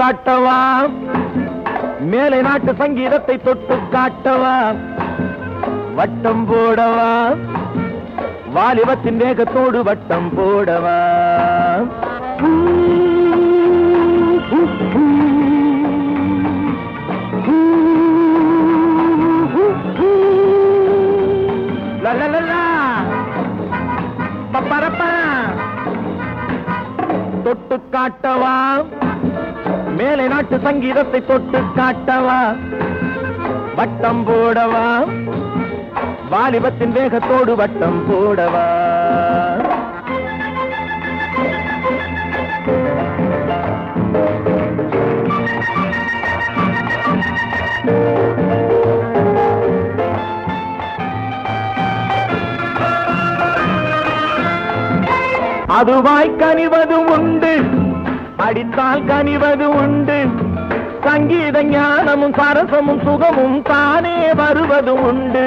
காட்டவா மேலை நாட்டு சங்கீதத்தை தொட்டு காட்டவா வட்டம் போடவா வாலிபத்தின் வேகத்தோடு வட்டம் போடவா லா, லா, லா, லா. பப்பரப்பா. தொட்டு காட்டவா மேலை நாட்டு சங்கீதத்தை தொட்டு காட்டவா வட்டம் போடவா வாலிபத்தின் வேகத்தோடு வட்டம் போடவா அதுவாய் கனிவது உண்டு அடித்தால் கனிவது உண்டு சங்கீத ஞானமும் சரசமும் சுகமும் தானே வருவது உண்டு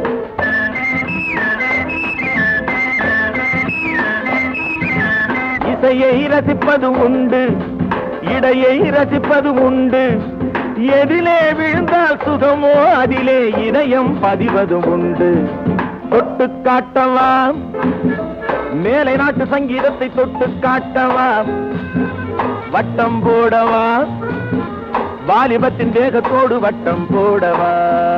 இசையை ரசிப்பது உண்டு இடையை ரசிப்பது உண்டு எதிலே விழுந்தால் சுகமோ அதிலே இதயம் பதிவது உண்டு தொட்டு காட்டவா மேலை நாட்டு சங்கீதத்தை தொட்டு காட்டவா வட்டம் போடவா வாலிபத்தின் வேகத்தோடு வட்டம் போடவா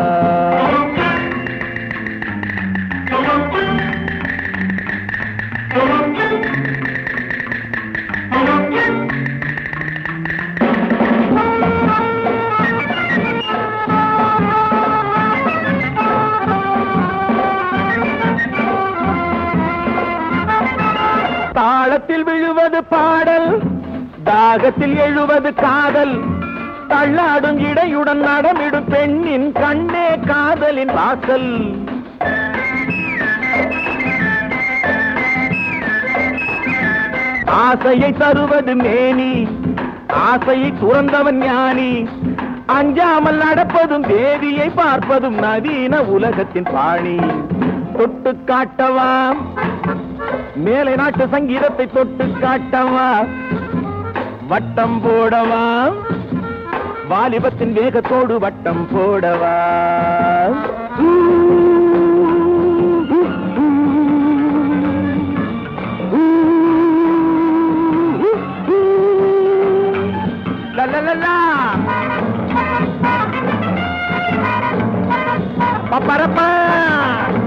தாளத்தில் விழுவது பாடல் தாகத்தில் எழுவது காதல் தள்ளாடும் இடையுடன் நடமிடும் பெண்ணின் கண்ணே காதலின் வாசல் ஆசையை தருவது மேனி ஆசையை துறந்தவன் ஞானி அஞ்சாமல் நடப்பதும் தேவியை பார்ப்பதும் நவீன உலகத்தின் பாணி தொட்டு காட்டவா மேலை நாட்டு சங்கீதத்தை தொட்டு காட்டவா வட்டம் போடவா வாலிபத்தின் வேகத்தோடு வட்டம் போடவா லா, லா, லா, லா. பப்பரப்பா